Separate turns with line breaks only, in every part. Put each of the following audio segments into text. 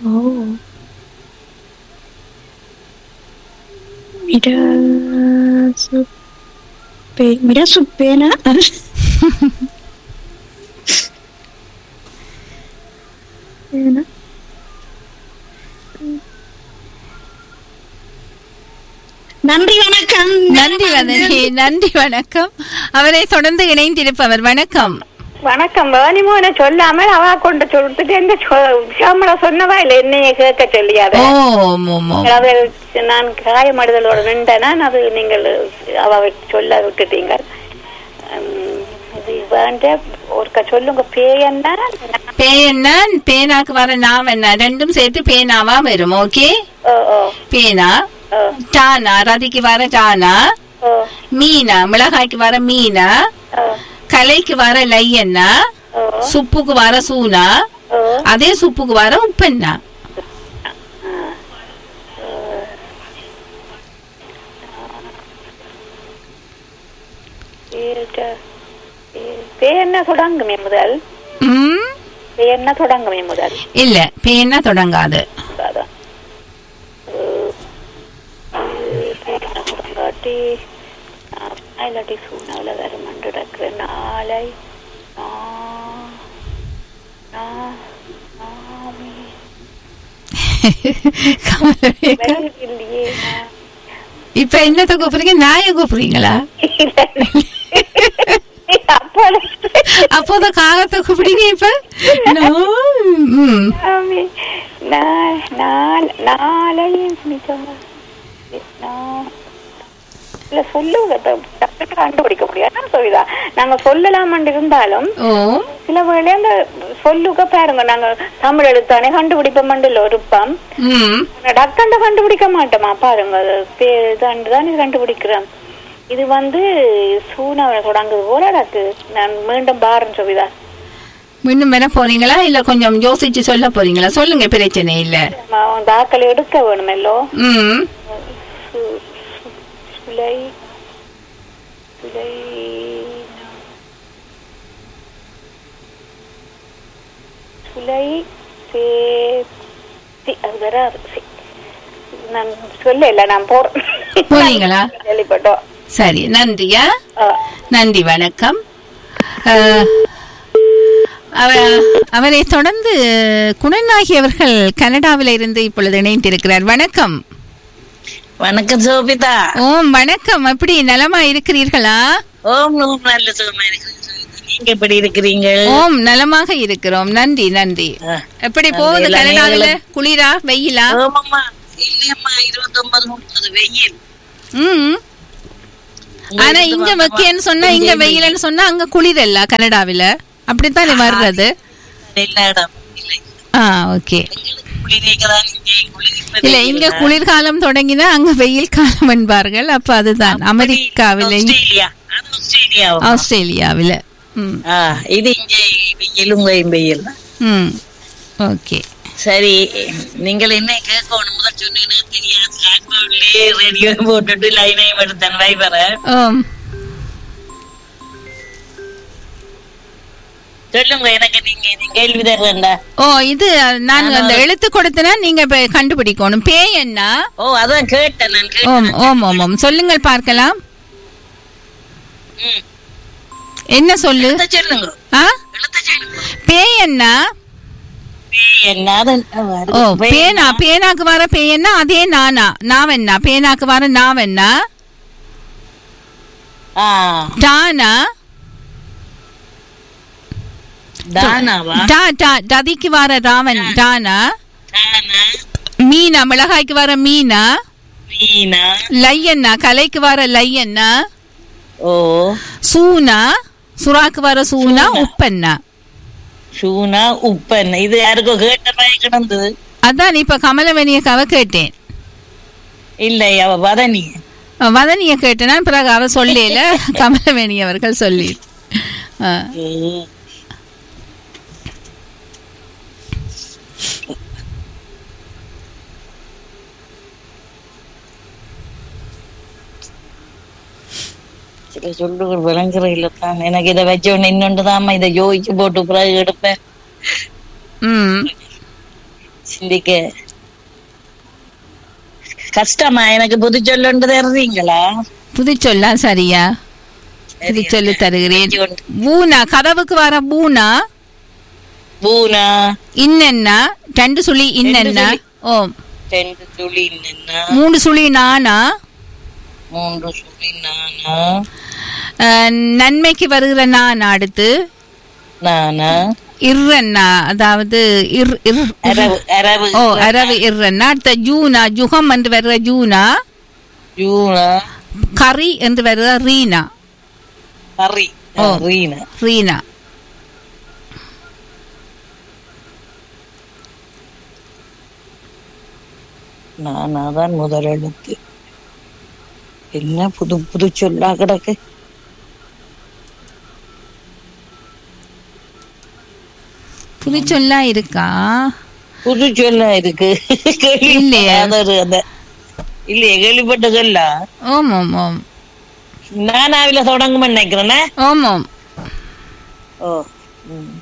ஓ மிராசுப்பே மிராசுப்பேனா பேனா நன்றி வணக்கம்
நன்றி வதனி நன்றி வணக்கம் அவரை தொடர்ந்து இணைந்திருப்பவர் வணக்கம்
வணக்கம் வேணிமோன சொல்லாமல் அவ கொண்டு சொல்லிட்டு எந்த ஷாமலா சொன்னவா இல்ல என்னைய கேட்க சொல்லியாத
ஓ ஓம், ஓம், ஓம்.
அது நான் காயமடுதலோட நின்றேனா அது நீங்கள் அவ சொல்ல விட்டுட்டீங்க உம், இது வேண்ட ஒருக்க சொல்லுங்க பேயன்னா
பேனா பேனாக்கு வர நாம் என்ன ரெண்டும் சேர்த்து பேனாவா வரும் ஓகே
ஓ ஓ
பேனா
ஓ
டானா ரதிக்கு வர டானா
ஓ
மீனா மிளகாய்க்கு வர மீனா
ஓ
கலைக்கு வர லையண்ணா
ஓ
சுப்புக்கு வர சூனா
ஓ
அதே சுப்புக்கு வர உப்பண்ணா
பேயன்னா தொடங்குமே முதல்
ம்
பேயன்னா தொடங்குமே முதல்
இல்ல பேனா தொடங்காது
அதான் காட்டி இல்லாட்டி சூனாவில் வேற மண்டு கிடக்குற நாளை நா- நா- நாமி.
கமலவே.
வேற இல்லையே நா-
இப்ப என்னத்த கூப்பிடுறீங்க நாய கூப்பிடுறீங்களா
அப்போல
அப்போதான் காகத்தை கூப்பிடுங்க இப்ப நோ. ம்.
நாமி. நா- நாள்- நாளை நிஜமா. நா- இல்ல சொல்லுங்க இப்ப டக்குனு கண்டுபிடிக்க முடியாது சொல்லிதா நாங்க சொல்லலாம் இருந்தாலும்
ஓ
சில வேளை அந்த சொல்லுக பாருங்க நாங்க தமிழ் எழுத்தானே கண்டுபிடிப்போம் இல்ல ஒருப்பம்
ம்
டக்கண்ட கண்டுபிடிக்க மாட்டோமா பாருங்க அது பே- இதாண்டு தான் இது கண்டுபிடிக்கிறோம் இது வந்து சூனாவை தொடங்குது போல எனக்கு நான் மீண்டும் பாருன்னு சொல்லிதா
மீண்டும் வர போறீங்களா இல்ல கொஞ்சம் யோசிச்சு சொல்ல போறீங்களா சொல்லுங்க பிரச்சனை இல்ல
தாக்கல் எடுக்க வேணுமெல்லோ
ம்
சு- சு- சுலை சுலை சுலை சே சி, அது வராது சி. நான் சொல்ல இல்ல நான் போறேன்
போறீங்களா?
கேள்விப்பட்டோம்
சரி நன்றியா
ஆ.
நன்றி வணக்கம் அஹ், அவ- அவரை தொடர்ந்து குணநாயகி அவர்கள் கனடாவில் இருந்து இப்பொழுது இணைந்திருக்கிறார் வணக்கம்
வணக்கம் சோபிதா
ஓம் வணக்கம் எப்படி நலமா இருக்கிறீர்களா
ஓம் ஓம் நல்ல சுகமா இருக்கிறேன் சோபிதா. நீங்க எப்படி இருக்கிறீங்க
ஓம் நலமாக இருக்கிறோம் நன்றி நன்றி
ஆ.
எப்படி
நன்றி,
போகுது
எல்லாம்
கனடாவில
நீங்களும்.
குளிரா வெயிலா
ஓமம்மா இல்லையம்மா இருபத்தி ஒன்பது முப்பது வெயில்
ம் ஆனா
உங்களுக்கு
இங்க
வந்தமா-
வெக்கைன்னு சொன்னா இங்க
இங்கே
வெயில்னு சொன்னா அங்க குளிர் இல்ல கனடாவில அப்படித்தானே வர்றது
எல்லா இடம் இல்லை
ஆ ஓகே
எங்களுக்கு குளிரேக்கதான் இங்கே குளிர்
இல்ல இங்க குளிர்காலம் தொடங்கினா அங்க வெயில் காலம் என்பார்கள் அப்ப அதுதான் அமெரிக்காவில
ஆஸ்திரேலியா அது ஆஸ்திரேலியா
ஆஸ்திரேலியாவில ம்
ஆ இது இங்கே வெயிலும் வெயில் தான்
ம் ஓகே
சரி நீங்கள் என்ன கேட்கணும் முதல் சொன்னீங்கன்னா தெரியாது லாக்டவுன்லயே ரேடியோ போட்டுட்டு லைனையும் எடுத்தேன் வைபரை
ஓம்
சொல்லுங்க எனக்கு நீங்க இது கேள்வி தர்றேன்டா
ஓ இது நான் அந்த எழுத்து கொடுத்தனா நீங்க இப்ப கண்டுபிடிக்கணும் பே என்ன
ஓ அதான் கேட்டேன் நான்
ஓம்
கேட்டேன்
ஓம் ஓம் ஓம் சொல்லுங்கள் பார்க்கலாம்
ம்.
என்ன சொல்லு
எழுத்த சொல்லுங்க
ஆ
எழுத்த சொல்லுங்க
பே என்ன
பேய் என்ன அது
ஓ பேனா பேனாக்கு வர பேனா அதே நானா நாவென்னா பேனாக்கு வர நாவென்னா
ஆ
டானா
தானாவா
டா டா டதிக்கு வர ராவன் டானா
தானா
மீனா மிளகாய்க்கு வர மீனா
மீனா
லையண்ணா கலைக்கு வர லையண்ணா
ஓ
சூனா சுறாக்கு வர சூனா
சூனா.
உப்பண்ணா
ஷூனா உப்பன் இது யாருக்கோ கேட்ட மாதிரி கிடந்தது
அதான் இப்ப கமலவனியக்காவ கேட்டேன்
இல்லை அவ வதனி
வதனிய கேட்டேனா பிறகு அவ சொல்லல கமலவேணி அவர்கள் சொல்லி ஆ.
ம். சில சொல்லுகள் விளங்குற இல்லத்தான் எனக்கு இதை வச்ச உடனே இன்னொன்று இதை யோசிச்சு போட்டு பிறகு எடுப்பேன்
ம்
சிந்திக்க கஷ்டமா எனக்கு புது சொல்லுண்டு தருவீங்களா
புது சொல்லா சரியா புது சொல்லு தருகிறேன் பூனா கதவுக்கு வர பூனா
பூனா
இன்னென்னா ரெண்டு சுழி இன்னென்னா
சுழி.
ஓ
ரெண்டு துளி நின்னா
மூணு சுழி நானா
மூன்று சுழி நானா
அஹ், நன்மைக்கு வருகிற நான் அடுத்து
நானா
இர்ரன்னா அதாவது இர் இர்
அரவு அரவு
ஓ அரவு இர்ரன்னா அடுத்த ஜூனா ஜுகம் என்று வருகிற ஜூனா
யூனா
கரி என்று வருகிற ரீனா
கரி
ஓ.
ரீனா
ரீனா
நானா தான் முதல் எழுத்து என்ன புது புது சொல்லா கிடக்கு
புது சொல்லா இருக்கா
புது சொல்லா இருக்கு
இல்லையே.
அது ஒரு அந்த இல்லையே கேள்விப்பட்ட சொல்லா
ஓம் ஓம் ஓம்
நானாவில தொடங்கும் நினைக்கிறேன்னா
ஓம் ஓம்
ஓ ம்.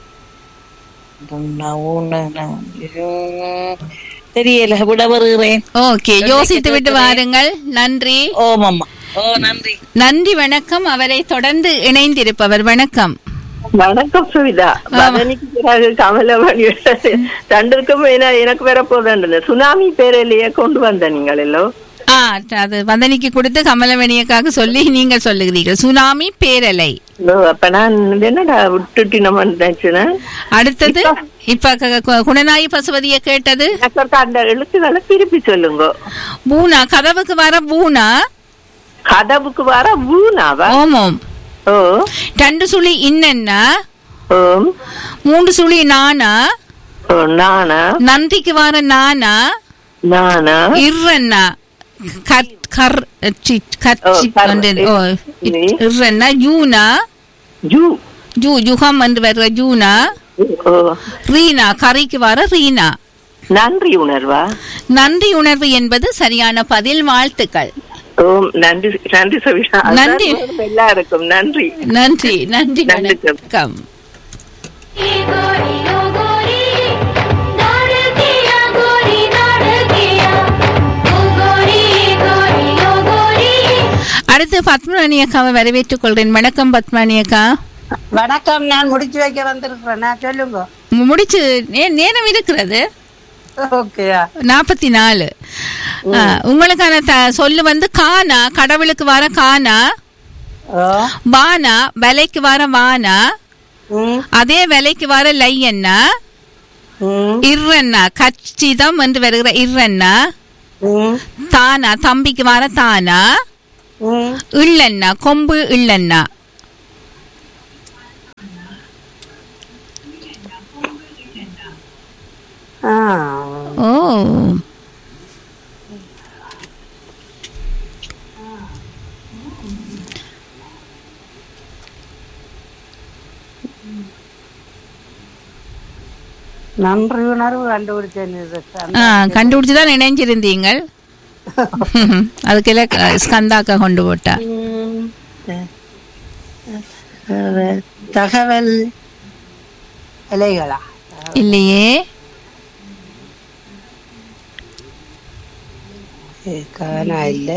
புண்ணா, ஊனா, நான், ஐயோ. தெரியல விட வருகிறேன்
ஓகே யோசித்து விட்டு வாருங்கள் நன்றி
ஓம் அம்மா ஓ நன்றி
நன்றி வணக்கம் அவரை தொடர்ந்து இணைந்திருப்பவர் வணக்கம்
வணக்கம் சுவிதா பதனிக்கு பிறகு கமலமணி ரெண்டுக்கும் என்ன- எனக்கு வேற போதுண்டு சுனாமி பேரலையே கொண்டு வந்த நீங்கள் எல்லோ
ஆ அது வந்தனிக்கு கொடுத்து கமலமணியக்காக சொல்லி நீங்கள் சொல்லுகிறீர்கள் சுனாமி பேரலை
ஓ, அப்ப நான் இது என்னடா விட்டுட்டு நம்ம நினைச்சுனா
அடுத்தது இப்ப க- கு- குணநாயி பசுபதிய கேட்டது
எனக்கு ஒருக்கா அந்த எழுத்துக்களை திருப்பி சொல்லுங்க
பூனா கதவுக்கு வர பூனா
கதவுக்கு வர பூனாவா
ஓம் ஓம்
ஓ
ரெண்டு சுழி இன்னென்னா
ஓம்
மூன்று சுழி நானா
ஓ நானா
நந்திக்கு வர நானா
நானா
இர்ரன்னா கர் கர் சி கச்சி
ஓ, கர்.
வந்து ஓ
இது.
இர்ரன்னா யூனா
ஜூ
ஜூ ஜுகம் என்று வர்ற ஜூனா
ஓ
ரீனா கரைக்கு வர ரீனா
நன்றி உணர்வா
நன்றி உணர்வு என்பது சரியான பதில் வாழ்த்துக்கள்
ஓம் நன்றி நன்றி சுவிதா
நன்றி.
அதான் எல்லாருக்கும் நன்றி
நன்றி நன்றி
நன்றி.
வணக்கம்
गोरी ओ गोरी दाड़ किया गोरी दाड़ किया ओ गोरी गोरी ओ गोरी
அடுத்து பத்மராணி அக்காவை வரவேற்றுக் கொள்கிறேன் வணக்கம் பத்மராணி அக்கா
வணக்கம் நான் முடிச்சு வைக்க வந்திருக்கிறேன் நான் சொல்லுங்க
மு- முடிச்சு நே- நேரம் இருக்கிறது
ஓகேயா
நாற்பத்தி நாலு ஆ, உங்களுக்கான த- சொல்லு வந்து கானா கடவுளுக்கு வர கானா
ஓ
வானா விலைக்கு வர வானா
ம்
அதே விலைக்கு வர லையன்னா
ம்
இர்ரன்னா கச்சிதம் என்று வருகிற இர்ரன்னா
ம்
தானா தம்பிக்கு வர தானா
ம்
இள்ளன்னா கொம்பு இள்ளன்னா
ஆ
ஓ
நன்றி உணர்வு கண்டுபிடிச்சேன் இது.
ஆ கண்டுபிடிச்சு தான் இணைஞ்சிருந்தீங்கள் அதுக்குள்ள க- ஸ்கந்தாக்கா கொண்டு போட்டா
ம். வேற தகவல் இலைகளா
இல்லையே
ஏ, காணா இல்ல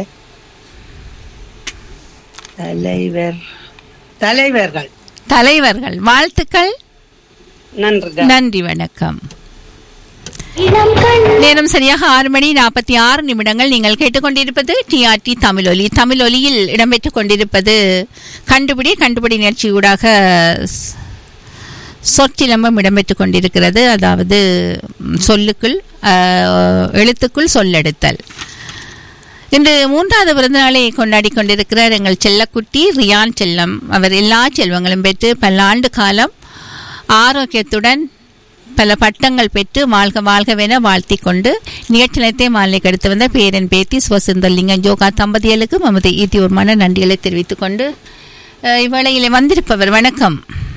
தலைவர் தலைவர்கள்
தலைவர்கள் வாழ்த்துக்கள்
நன்றி
நன்றி வணக்கம்
இளம் கண்
நேரம் சரியாக ஆறு மணி நாற்பத்தி ஆறு நிமிடங்கள் நீங்கள் கேட்டுக்கொண்டிருப்பது டிஆர்டி தமிழொலி தமிழொலியில் இடம்பெற்றுக் கொண்டிருப்பது கண்டுபிடி கண்டுபிடி நிகழ்ச்சியூடாக ஸ்- சொற்சிலம்பம் இடம்பெற்றுக் கொண்டிருக்கிறது அதாவது ம், சொல்லுக்குள் அஹ், எழுத்துக்குள் சொல்லெடுத்தல் இன்று மூன்றாவது பிறந்த நாளை கொண்டாடி கொண்டிருக்கிறார் எங்கள் செல்லக்குட்டி ரியான் செல்லம் அவர் எல்லா செல்வங்களும் பெற்று பல ஆண்டு காலம் ஆரோக்கியத்துடன் பல பட்டங்கள் பெற்று வாழ்க வாழ்கவென வாழ்த்திக் கொண்டு நிகழ்ச்சியத்தை மாலை கடுத்து வந்த பேரன் பேத்தி சுவசுந்தர்லிங்க ஜோகா தம்பதிகளுக்கு மமது ஈத்தியூர்மான நன்றிகளை தெரிவித்துக் கொண்டு அஹ், இவ்வேளையிலே வந்திருப்பவர் வணக்கம்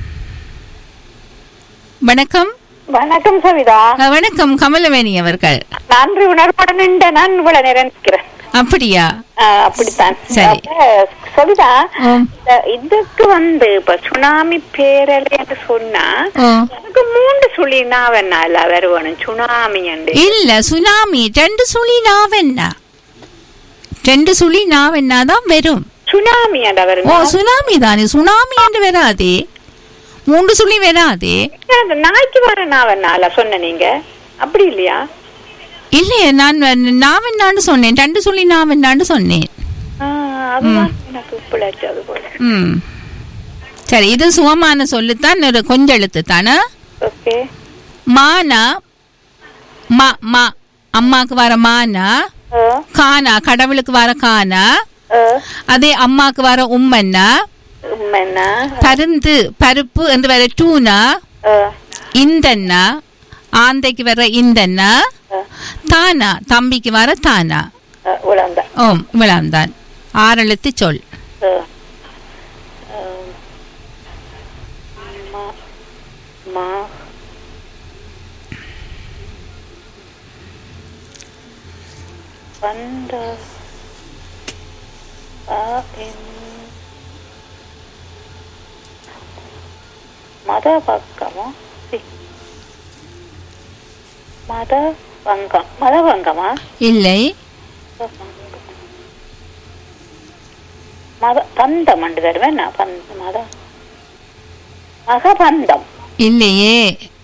வணக்கம்
வணக்கம் சவிதா
அஹ், வணக்கம் கமலவேணி அவர்கள்
நன்றி உணர்வுடன் நின்ற நான் இவ்வளவு நேரம் நிற்கிறேன்
அப்படியா
ஆ, அப்படித்தான்
சரி.
அப்ப சொல்லுதா
ஆம்.
இந்த இதுக்கு வந்து இப்ப சுனாமி பேரலை என்று சொன்னா
ஆ.
எனக்கு மூன்று சுழி நாவென்னால வருவணும் சுனாமி என்று
இல்ல சுனாமி ரெண்டு சுழி நாவென்னா ரெண்டு சுழி நாவென்னா தான் வரும்
சுனாமி என்ற
ஓ
வரும்
சுனாமி தானே சுனாமி என்று வராதே மூன்று சுழி வராதே
அந்த நாய்க்கு வர நாவென்னால சொன்ன நீங்க அப்படி இல்லையா
இல்லையே நான் நாவென்னான்னு சொன்னேன் ரெண்டு சுழி நாவென்னான்னு சொன்னேன்
ஆ, அதுதான் எனக்கு பிழைச்சு அது போல
ம் சரி இது சுகமான சொல்லுத்தான் ஒரு கொஞ்சம் எழுத்து தானே
ஓகே
மானா மா மா அம்மாக்கு வர மானா கானா கடவுளுக்கு வர கானா அதே அம்மாக்கு வர உம்மன்னா
என்ன
பருந்து பருப்பு என்று வர டூனா இந்தன்னா ஆந்தைக்கு வர இந்தன்னா தானா தம்பிக்கு வர தானா
உழந்த
ஓம் இவ்வளவுதான் ஆறெழுத்து சொல்
மா வந்த ஆ, என் மத பக்கமா சி. மத வங்கம் மத வங்கமா
இல்லை
மத பந்தம் அண்டு தருவேன் நான் பந்த மத மகபந்தம்
இல்லையே